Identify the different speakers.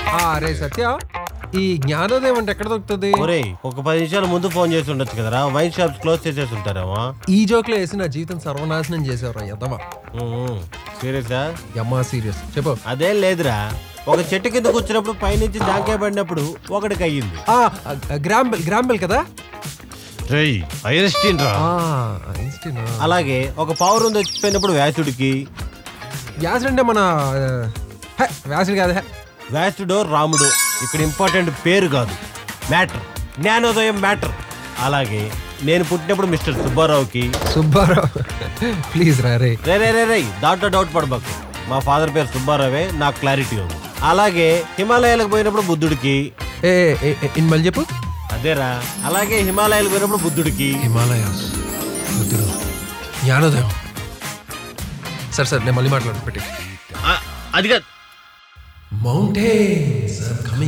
Speaker 1: ఆ, రే సత్య ఈ జ్ఞానోదయం అంటే ఎక్కడ దొరుకుతుంది
Speaker 2: ఒరేయ్ ఒక పది నిమిషాల ముందు ఫోన్ చేసి ఉండొచ్చు కదరా వైన్ షాప్స్ క్లోజ్ చేసేసి ఉంటారేమో
Speaker 1: ఈ జోక్లో వేసి నా జీవితం సర్వనాశనం చేసేవరా యదవా
Speaker 2: సీరియసా
Speaker 1: యమ్మా సీరియస్ చెప్పు
Speaker 2: అదేం లేదురా ఒక చెట్టు కింద కూర్చున్నప్పుడు పైనుంచి జాంకాయ పడినప్పుడు ఒకటికి అయ్యింది
Speaker 1: ఆ, గ్రాంబెల్ గ్రాంబెల్ కదా
Speaker 2: ఐన్స్టీన్ రా
Speaker 1: ఆ, ఐన్స్టీన్ ఆ.
Speaker 2: అలాగే ఒక పౌరం చచ్చిపోయినప్పుడు వ్యాసుడికి
Speaker 1: వ్యాసుడు అంటే మన ఆ, హే, వ్యాసుడు కాదు హే.
Speaker 2: వ్యాసుడు రాముడు ఇక్కడ ఇంపార్టెంట్ పేరు కాదు మ్యాటర్ జ్ఞానోదయం మ్యాటర్ అలాగే నేను పుట్టినప్పుడు మిస్టర్ సుబ్బారావుకి
Speaker 1: సుబ్బారావు ప్లీజ్ రా రే
Speaker 2: రే రే రే రే దాంట్లో డౌట్ పడబాకు మా ఫాదర్ పేరు సుబ్బారావే నాకు క్లారిటీ ఉంది అలాగే హిమాలయాలకు పోయినప్పుడు బుద్ధుడికి
Speaker 1: ఏ ఏ, ఏ, ఇన్ మళ్ళీ చెప్పు
Speaker 2: అదేరా అలాగే హిమాలయాలకు పోయినప్పుడు బుద్ధుడికి
Speaker 1: హిమాలయాస్ బుద్ధుడు జ్ఞానోదయం సరే సరే నేను మళ్ళీ మాట్లాడు పెట్టి
Speaker 2: ఆ, అది కాదు
Speaker 1: మౌంటైన్స్ కమింగ్